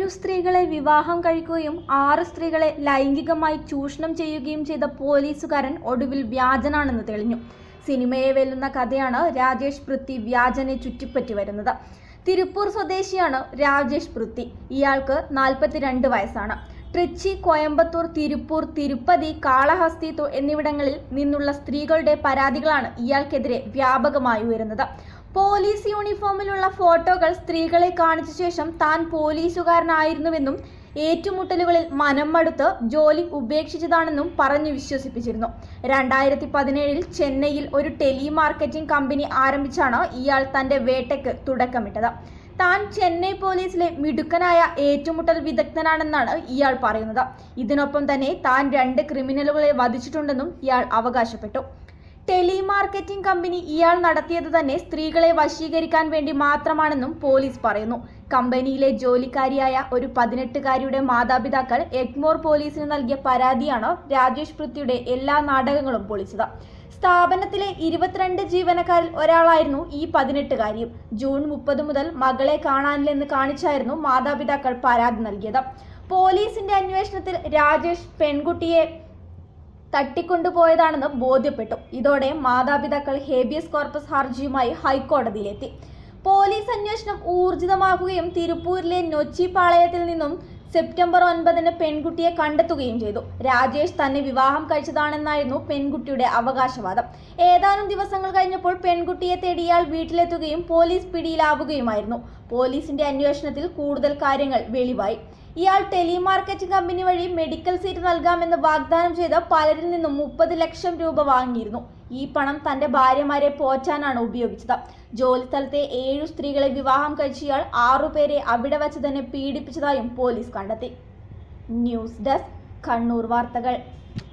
ഏഴു സ്ത്രീകളെ വിവാഹം കഴിക്കുകയും ആറ് സ്ത്രീകളെ ലൈംഗികമായി ചൂഷണം ചെയ്യുകയും ചെയ്ത പോലീസുകാരൻ ഒടുവിൽ വ്യാജനാണെന്ന് തെളിഞ്ഞു സിനിമയെ വെല്ലുന്ന കഥയാണ് രാജേഷ് പൃഥ്വി വ്യാജനെ ചുറ്റിപ്പറ്റി വരുന്നത് തിരുപ്പൂർ സ്വദേശിയാണ് രാജേഷ് പൃഥ്വി ഇയാൾക്ക് നാൽപ്പത്തിരണ്ട് വയസ്സാണ് ട്രിച്ചി കോയമ്പത്തൂർ തിരുപ്പൂർ തിരുപ്പതി കാളഹസ്തി തു- എന്നിവിടങ്ങളിൽ നിന്നുള്ള സ്ത്രീകളുടെ പരാതികളാണ് ഇയാൾക്കെതിരെ വ്യാപകമായി ഉയരുന്നത് പോലീസ് യൂണിഫോമിലുള്ള ഫോട്ടോകൾ സ്ത്രീകളെ കാണിച്ച ശേഷം താൻ പോലീസുകാരനായിരുന്നുവെന്നും ഏറ്റുമുട്ടലുകളിൽ മനം മടുത്ത് ജോലി ഉപേക്ഷിച്ചതാണെന്നും പറഞ്ഞു വിശ്വസിപ്പിച്ചിരുന്നു രണ്ടായിരത്തി പതിനേഴിൽ ചെന്നൈയിൽ ഒരു ടെലി മാർക്കറ്റിംഗ് കമ്പനി ആരംഭിച്ചാണ് ഇയാൾ തന്റെ വേട്ടയ്ക്ക് തുടക്കമിട്ടത് താൻ ചെന്നൈ പോലീസിലെ മിടുക്കനായ ഏറ്റുമുട്ടൽ വിദഗ്ധനാണെന്നാണ് ഇയാൾ പറയുന്നത് ഇതിനൊപ്പം തന്നെ താൻ രണ്ട് ക്രിമിനലുകളെ വധിച്ചിട്ടുണ്ടെന്നും ഇയാൾ അവകാശപ്പെട്ടു ടെലിമാർക്കറ്റിംഗ് കമ്പനി ഇയാൾ നടത്തിയത് തന്നെ സ്ത്രീകളെ വശീകരിക്കാൻ വേണ്ടി മാത്രമാണെന്നും പോലീസ് പറയുന്നു കമ്പനിയിലെ ജോലിക്കാരിയായ ഒരു പതിനെട്ടുകാരിയുടെ മാതാപിതാക്കൾ എഗ്മോർ പോലീസിന് നൽകിയ പരാതിയാണ് രാജേഷ് പൃഥ്വിയുടെ എല്ലാ നാടകങ്ങളും പൊളിച്ചത് സ്ഥാപനത്തിലെ ഇരുപത്തിരണ്ട് ജീവനക്കാരിൽ ഒരാളായിരുന്നു ഈ പതിനെട്ടുകാരിയും ജൂൺ മുപ്പത് മുതൽ മകളെ കാണാനില്ലെന്ന് കാണിച്ചായിരുന്നു മാതാപിതാക്കൾ പരാതി നൽകിയത് പോലീസിന്റെ അന്വേഷണത്തിൽ രാജേഷ് പെൺകുട്ടിയെ തട്ടിക്കൊണ്ടുപോയതാണെന്ന് ബോധ്യപ്പെട്ടു ഇതോടെ മാതാപിതാക്കൾ ഹേബിയസ് കോർപ്പസ് ഹർജിയുമായി ഹൈക്കോടതിയിലെത്തി പോലീസ് അന്വേഷണം ഊർജിതമാക്കുകയും തിരുപ്പൂരിലെ നൊച്ചി പാളയത്തിൽ നിന്നും സെപ്റ്റംബർ ഒൻപതിന് പെൺകുട്ടിയെ കണ്ടെത്തുകയും ചെയ്തു രാജേഷ് തന്നെ വിവാഹം കഴിച്ചതാണെന്നായിരുന്നു പെൺകുട്ടിയുടെ അവകാശവാദം ഏതാനും ദിവസങ്ങൾ കഴിഞ്ഞപ്പോൾ പെൺകുട്ടിയെ തേടി ഇയാൾ വീട്ടിലെത്തുകയും പോലീസ് പിടിയിലാവുകയുമായിരുന്നു പോലീസിന്റെ അന്വേഷണത്തിൽ കൂടുതൽ കാര്യങ്ങൾ വെളിവായി ഇയാൾ ടെലിമാർക്കറ്റിംഗ് കമ്പനി വഴി മെഡിക്കൽ സീറ്റ് നൽകാമെന്ന് വാഗ്ദാനം ചെയ്ത് പലരിൽ നിന്നും മുപ്പത് ലക്ഷം രൂപ വാങ്ങിയിരുന്നു ഈ പണം തന്റെ ഭാര്യമാരെ പോറ്റാനാണ് ഉപയോഗിച്ചത് ജോലിസ്ഥലത്തെ ഏഴു സ്ത്രീകളെ വിവാഹം കഴിച്ച ഇയാൾ ആറുപേരെ അവിടെ വച്ച് തന്നെ പീഡിപ്പിച്ചതായും പോലീസ് കണ്ടെത്തി ന്യൂസ് ഡെസ്ക് കണ്ണൂർ വാർത്തകൾ